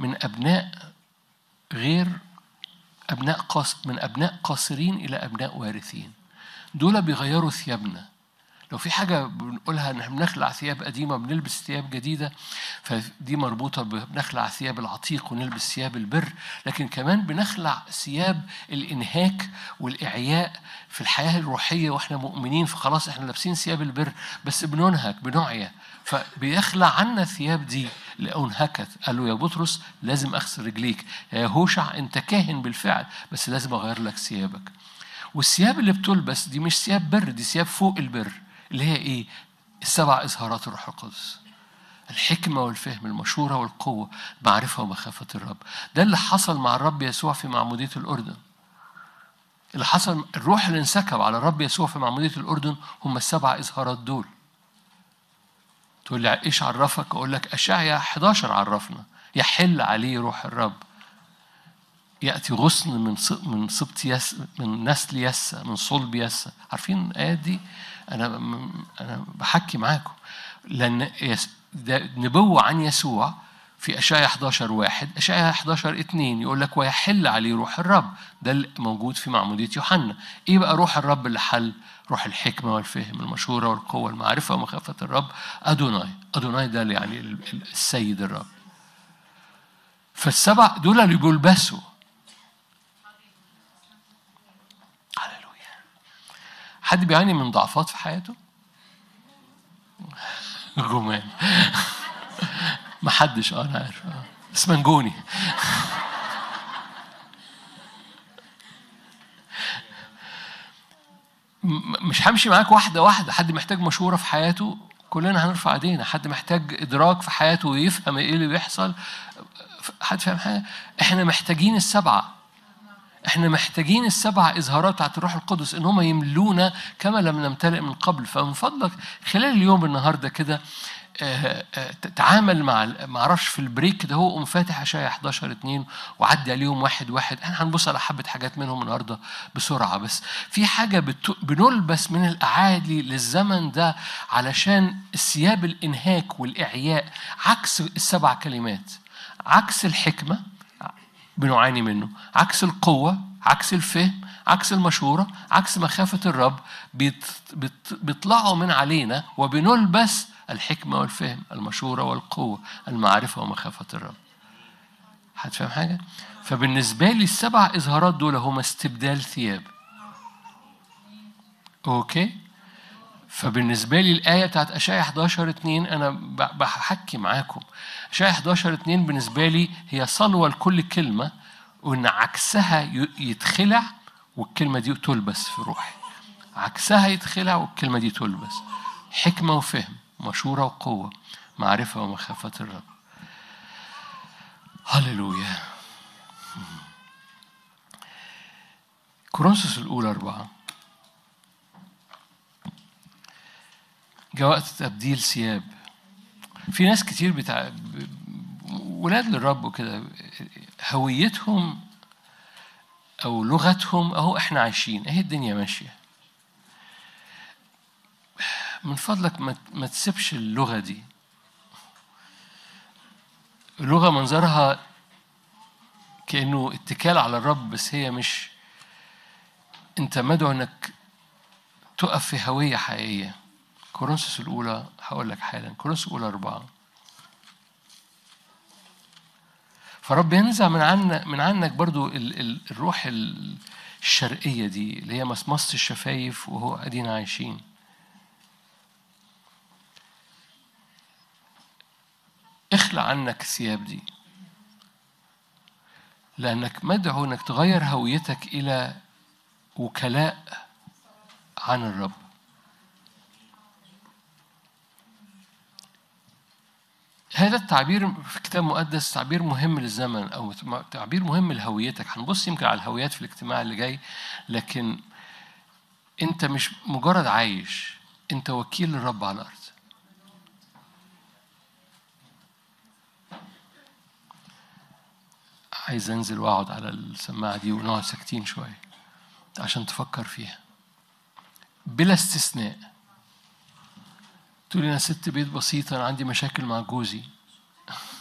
من أبناء غير أبناء قاص من أبناء قاصرين إلى أبناء وارثين دول بيغيروا ثيابنا لو في حاجة بنقولها إن احنا بنخلع ثياب قديمة بنلبس ثياب جديدة فدي مربوطة بنخلع ثياب العتيق ونلبس ثياب البر لكن كمان بنخلع ثياب الإنهاك والإعياء في الحياة الروحية وإحنا مؤمنين فخلاص إحنا لابسين ثياب البر بس بننهك بنعيا فبيخلع عنا الثياب دي اللي أنهكت قال له يا بطرس لازم أغسل رجليك يا يهوشع أنت كاهن بالفعل بس لازم أغير لك ثيابك والثياب اللي بتلبس دي مش ثياب بر دي ثياب فوق البر اللي هي ايه؟ السبع اظهارات الروح القدس. الحكمة والفهم المشورة والقوة معرفة ومخافة الرب ده اللي حصل مع الرب يسوع في معمودية الأردن اللي حصل الروح اللي انسكب على الرب يسوع في معمودية الأردن هم السبع إظهارات دول تقول لي إيش عرفك أقول لك أشعيا 11 عرفنا يحل عليه روح الرب يأتي غصن من من سبط يس من نسل يسا من صلب يسا عارفين الآيات دي أنا أنا بحكي معاكم لأن ده نبوة عن يسوع في أشعيا 11 واحد أشعيا 11 اتنين يقول لك ويحل عليه روح الرب ده اللي موجود في معمودية يوحنا إيه بقى روح الرب اللي حل روح الحكمة والفهم المشورة والقوة المعرفة ومخافة الرب أدوناي أدوناي ده اللي يعني السيد الرب فالسبع دول اللي بيلبسوا حد بيعاني من ضعفات في حياته؟ جمان ما حدش اه انا عارف آه. اسمنجوني مش همشي معاك واحدة واحدة حد محتاج مشورة في حياته كلنا هنرفع ايدينا حد محتاج ادراك في حياته ويفهم ايه اللي بيحصل حد فاهم حاجة احنا محتاجين السبعة احنا محتاجين السبع اظهارات بتاعت الروح القدس ان هم يملونا كما لم نمتلئ من قبل فمن فضلك خلال اليوم النهارده كده تعامل مع ما اعرفش في البريك كده هو قوم فاتح اشعيا 11 2 وعدي عليهم واحد واحد احنا هنبص على حبه حاجات منهم النهارده بسرعه بس في حاجه بت... بنلبس من الاعالي للزمن ده علشان ثياب الانهاك والاعياء عكس السبع كلمات عكس الحكمه بنعاني منه عكس القوة عكس الفهم عكس المشورة عكس مخافة الرب بيت بيت بيطلعوا من علينا وبنلبس الحكمة والفهم المشورة والقوة المعرفة ومخافة الرب حد فاهم حاجة؟ فبالنسبة لي السبع إظهارات دول هما استبدال ثياب أوكي؟ فبالنسبة لي الآية بتاعت أشعيا 11 2 أنا بحكي معاكم أشعيا 11 2 بالنسبة لي هي صلوة لكل كلمة وإن عكسها يتخلع والكلمة دي تلبس في روحي عكسها يتخلع والكلمة دي تلبس حكمة وفهم مشورة وقوة معرفة ومخافة الرب هللويا كورنثوس الأولى أربعة جاء وقت تبديل ثياب في ناس كتير بتاع ولاد للرب وكده هويتهم او لغتهم اهو احنا عايشين اهي الدنيا ماشيه من فضلك ما, ما تسيبش اللغه دي اللغه منظرها كانه اتكال على الرب بس هي مش انت مدعو انك تقف في هويه حقيقيه كورنثوس الأولى هقول لك حالا كورنثوس الأولى أربعة فرب ينزع من عنك من عنك برضو ال ال الروح الشرقية دي اللي هي مصمصة الشفايف وهو قاعدين عايشين اخلع عنك الثياب دي لأنك مدعو إنك تغير هويتك إلى وكلاء عن الرب هذا التعبير في كتاب مقدس تعبير مهم للزمن او تعبير مهم لهويتك هنبص يمكن على الهويات في الاجتماع اللي جاي لكن انت مش مجرد عايش انت وكيل للرب على الارض عايز انزل واقعد على السماعه دي ونقعد ساكتين شويه عشان تفكر فيها بلا استثناء تقولي انا ست بيت بسيطه انا عندي مشاكل مع جوزي